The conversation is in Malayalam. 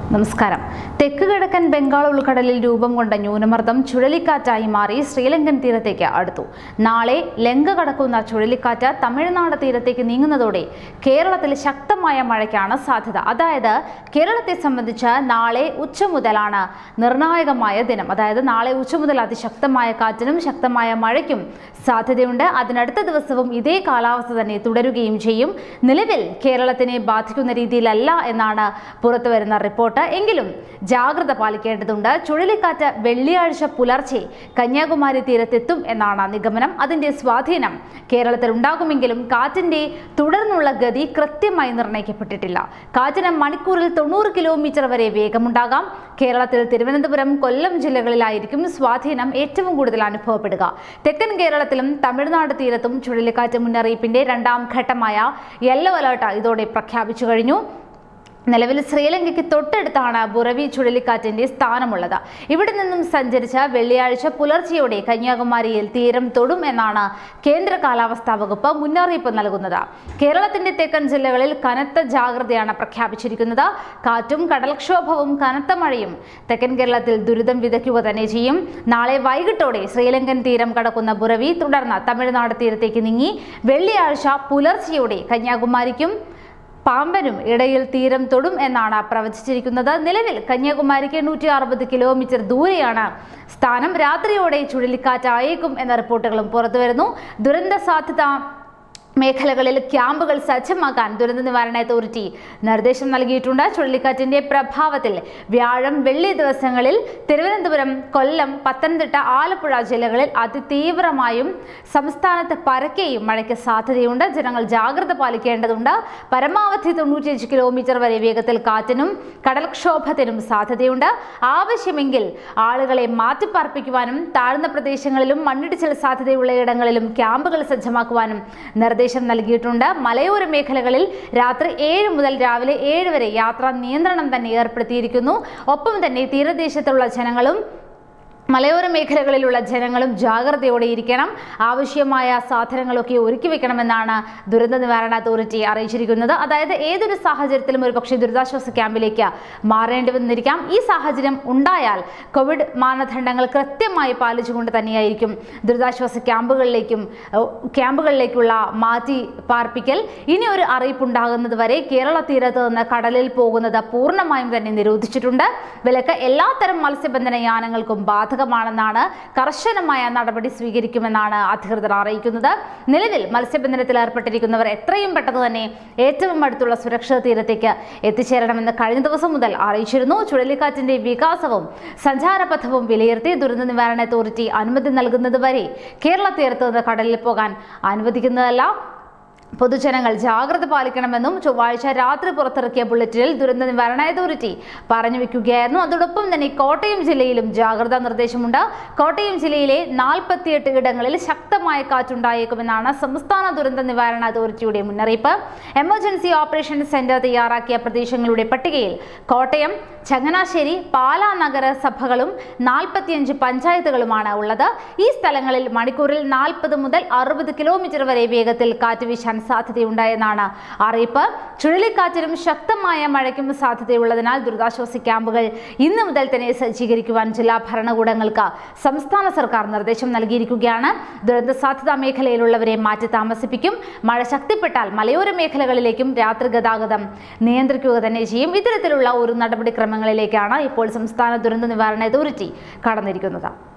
നമസ്കാരം തെക്ക് കിഴക്കൻ ബംഗാൾ ഉൾക്കടലിൽ രൂപം കൊണ്ട ന്യൂനമർദ്ദം ചുഴലിക്കാറ്റായി മാറി ശ്രീലങ്കൻ തീരത്തേക്ക് അടുത്തു നാളെ ലങ്ക കടക്കുന്ന ചുഴലിക്കാറ്റ് തമിഴ്നാട് തീരത്തേക്ക് നീങ്ങുന്നതോടെ കേരളത്തിൽ ശക്തമായ മഴയ്ക്കാണ് സാധ്യത അതായത് കേരളത്തെ സംബന്ധിച്ച് നാളെ ഉച്ച മുതലാണ് നിർണായകമായ ദിനം അതായത് നാളെ ഉച്ച മുതൽ അതിശക്തമായ കാറ്റിനും ശക്തമായ മഴയ്ക്കും സാധ്യതയുണ്ട് അതിനടുത്ത ദിവസവും ഇതേ കാലാവസ്ഥ തന്നെ തുടരുകയും ചെയ്യും നിലവിൽ കേരളത്തിനെ ബാധിക്കുന്ന രീതിയിലല്ല എന്നാണ് പുറത്തുവരുന്ന റിപ്പോർട്ട് എങ്കിലും ജാഗ്രത പാലിക്കേണ്ടതുണ്ട് ചുഴലിക്കാറ്റ് വെള്ളിയാഴ്ച പുലർച്ചെ കന്യാകുമാരി തീരത്തെത്തും എന്നാണ് നിഗമനം അതിന്റെ സ്വാധീനം കേരളത്തിൽ ഉണ്ടാകുമെങ്കിലും കാറ്റിന്റെ തുടർന്നുള്ള ഗതി കൃത്യമായി നിർണ്ണയിക്കപ്പെട്ടിട്ടില്ല കാറ്റിന് മണിക്കൂറിൽ തൊണ്ണൂറ് കിലോമീറ്റർ വരെ വേഗമുണ്ടാകാം കേരളത്തിൽ തിരുവനന്തപുരം കൊല്ലം ജില്ലകളിലായിരിക്കും സ്വാധീനം ഏറ്റവും കൂടുതൽ അനുഭവപ്പെടുക തെക്കൻ കേരളത്തിലും തമിഴ്നാട് തീരത്തും ചുഴലിക്കാറ്റ് മുന്നറിയിപ്പിന്റെ രണ്ടാം ഘട്ടമായ യെല്ലോ അലേർട്ട് ഇതോടെ പ്രഖ്യാപിച്ചു കഴിഞ്ഞു നിലവിൽ ശ്രീലങ്കയ്ക്ക് തൊട്ടടുത്താണ് ബുറവി ചുഴലിക്കാറ്റിന്റെ സ്ഥാനമുള്ളത് ഇവിടെ നിന്നും സഞ്ചരിച്ച വെള്ളിയാഴ്ച പുലർച്ചെയോടെ കന്യാകുമാരിയിൽ തീരം തൊടും എന്നാണ് കേന്ദ്ര കാലാവസ്ഥാ വകുപ്പ് മുന്നറിയിപ്പ് നൽകുന്നത് കേരളത്തിന്റെ തെക്കൻ ജില്ലകളിൽ കനത്ത ജാഗ്രതയാണ് പ്രഖ്യാപിച്ചിരിക്കുന്നത് കാറ്റും കടൽക്ഷോഭവും കനത്ത മഴയും തെക്കൻ കേരളത്തിൽ ദുരിതം വിതയ്ക്കുക തന്നെ ചെയ്യും നാളെ വൈകിട്ടോടെ ശ്രീലങ്കൻ തീരം കടക്കുന്ന ബുറവി തുടർന്ന് തമിഴ്നാട് തീരത്തേക്ക് നീങ്ങി വെള്ളിയാഴ്ച പുലർച്ചെയോടെ കന്യാകുമാരിക്കും പാമ്പനും ഇടയിൽ തീരം തൊടും എന്നാണ് പ്രവചിച്ചിരിക്കുന്നത് നിലവിൽ കന്യാകുമാരിക്ക് നൂറ്റി അറുപത് കിലോമീറ്റർ ദൂരെയാണ് സ്ഥാനം രാത്രിയോടെ ചുഴലിക്കാറ്റ് അയക്കും എന്ന റിപ്പോർട്ടുകളും പുറത്തുവരുന്നു ദുരന്ത സാധ്യത മേഖലകളിൽ ക്യാമ്പുകൾ സജ്ജമാക്കാൻ ദുരന്ത നിവാരണ അതോറിറ്റി നിർദ്ദേശം നൽകിയിട്ടുണ്ട് ചുഴലിക്കാറ്റിന്റെ പ്രഭാവത്തിൽ വ്യാഴം വെള്ളി ദിവസങ്ങളിൽ തിരുവനന്തപുരം കൊല്ലം പത്തനംതിട്ട ആലപ്പുഴ ജില്ലകളിൽ അതിതീവ്രമായും സംസ്ഥാനത്ത് പരക്കെയും മഴയ്ക്ക് സാധ്യതയുണ്ട് ജനങ്ങൾ ജാഗ്രത പാലിക്കേണ്ടതുണ്ട് പരമാവധി തൊണ്ണൂറ്റിയഞ്ച് കിലോമീറ്റർ വരെ വേഗത്തിൽ കാറ്റിനും കടൽക്ഷോഭത്തിനും സാധ്യതയുണ്ട് ആവശ്യമെങ്കിൽ ആളുകളെ മാറ്റിപ്പാർപ്പിക്കുവാനും താഴ്ന്ന പ്രദേശങ്ങളിലും മണ്ണിടിച്ചിൽ സാധ്യതയുള്ള ഇടങ്ങളിലും ക്യാമ്പുകൾ സജ്ജമാക്കുവാനും നിർദ്ദേശം നൽകിയിട്ടുണ്ട് മലയോര മേഖലകളിൽ രാത്രി ഏഴ് മുതൽ രാവിലെ ഏഴ് വരെ യാത്രാ നിയന്ത്രണം തന്നെ ഏർപ്പെടുത്തിയിരിക്കുന്നു ഒപ്പം തന്നെ തീരദേശത്തുള്ള ജനങ്ങളും മലയോര മേഖലകളിലുള്ള ജനങ്ങളും ജാഗ്രതയോടെ ഇരിക്കണം ആവശ്യമായ സാധനങ്ങളൊക്കെ ഒരുക്കി വെക്കണമെന്നാണ് ദുരന്ത നിവാരണ അതോറിറ്റി അറിയിച്ചിരിക്കുന്നത് അതായത് ഏതൊരു സാഹചര്യത്തിലും ഒരു പക്ഷേ ദുരിതാശ്വാസ ക്യാമ്പിലേക്ക് മാറേണ്ടി വന്നിരിക്കാം ഈ സാഹചര്യം ഉണ്ടായാൽ കോവിഡ് മാനദണ്ഡങ്ങൾ കൃത്യമായി പാലിച്ചുകൊണ്ട് തന്നെയായിരിക്കും ദുരിതാശ്വാസ ക്യാമ്പുകളിലേക്കും ഏഹ്, ക്യാമ്പുകളിലേക്കുള്ള മാറ്റി പാർപ്പിക്കൽ ഇനി ഒരു അറിയിപ്പുണ്ടാകുന്നത് വരെ കേരള തീരത്ത് നിന്ന് കടലിൽ പോകുന്നത് പൂർണ്ണമായും തന്നെ നിരോധിച്ചിട്ടുണ്ട് വിലക്ക് എല്ലാത്തരം മത്സ്യബന്ധന യാനങ്ങൾക്കും ബാധകമാണെന്നാണ് കർശനമായ നടപടി സ്വീകരിക്കുമെന്നാണ് അധികൃതർ അറിയിക്കുന്നത് നിലവിൽ മത്സ്യബന്ധനത്തിൽ ഏർപ്പെട്ടിരിക്കുന്നവർ എത്രയും പെട്ടെന്ന് തന്നെ ഏറ്റവും അടുത്തുള്ള സുരക്ഷിത തീരത്തേക്ക് എത്തിച്ചേരണമെന്ന് കഴിഞ്ഞ ദിവസം മുതൽ അറിയിച്ചിരുന്നു ചുഴലിക്കാറ്റിന്റെ വികാസവും സഞ്ചാരപഥവും വിലയിരുത്തി ദുരന്ത നിവാരണ അതോറിറ്റി അനുമതി നൽകുന്നത് വരെ കേരള തീരത്ത് നിന്ന് കടലിൽ പോകാൻ അനുവദിക്കുന്നതല്ല പൊതുജനങ്ങൾ ജാഗ്രത പാലിക്കണമെന്നും ചൊവ്വാഴ്ച രാത്രി പുറത്തിറക്കിയ ബുള്ളറ്റിനിൽ ദുരന്ത നിവാരണ അതോറിറ്റി പറഞ്ഞു വെക്കുകയായിരുന്നു അതോടൊപ്പം തന്നെ കോട്ടയം ജില്ലയിലും ജാഗ്രതാ നിർദ്ദേശമുണ്ട് കോട്ടയം ജില്ലയിലെ നാൽപ്പത്തിയെട്ട് ഇടങ്ങളിൽ ശക്തമായ കാറ്റുണ്ടായേക്കുമെന്നാണ് സംസ്ഥാന ദുരന്ത നിവാരണ അതോറിറ്റിയുടെ മുന്നറിയിപ്പ് എമർജൻസി ഓപ്പറേഷൻ സെന്റർ തയ്യാറാക്കിയ പ്രദേശങ്ങളുടെ പട്ടികയിൽ കോട്ടയം ചങ്ങനാശ്ശേരി പാലാ നഗരസഭകളും നാൽപ്പത്തിയഞ്ച് പഞ്ചായത്തുകളുമാണ് ഉള്ളത് ഈ സ്ഥലങ്ങളിൽ മണിക്കൂറിൽ നാൽപ്പത് മുതൽ അറുപത് കിലോമീറ്റർ വരെ വേഗത്തിൽ കാറ്റ് വീശാൻ സാധ്യതയുണ്ട് എന്നാണ് അറിയിപ്പ് ചുഴലിക്കാറ്റിനും ശക്തമായ മഴയ്ക്കും സാധ്യതയുള്ളതിനാൽ ദുരിതാശ്വാസ ക്യാമ്പുകൾ ഇന്ന് മുതൽ തന്നെ സജ്ജീകരിക്കുവാൻ ജില്ലാ ഭരണകൂടങ്ങൾക്ക് സംസ്ഥാന സർക്കാർ നിർദ്ദേശം നൽകിയിരിക്കുകയാണ് ദുരന്ത സാധ്യതാ മേഖലയിലുള്ളവരെ മാറ്റി താമസിപ്പിക്കും മഴ ശക്തിപ്പെട്ടാൽ മലയോര മേഖലകളിലേക്കും രാത്രി ഗതാഗതം നിയന്ത്രിക്കുക തന്നെ ചെയ്യും ഇത്തരത്തിലുള്ള ഒരു നടപടിക്രമങ്ങളിലേക്കാണ് ഇപ്പോൾ സംസ്ഥാന ദുരന്ത നിവാരണ അതോറിറ്റി കടന്നിരിക്കുന്നത്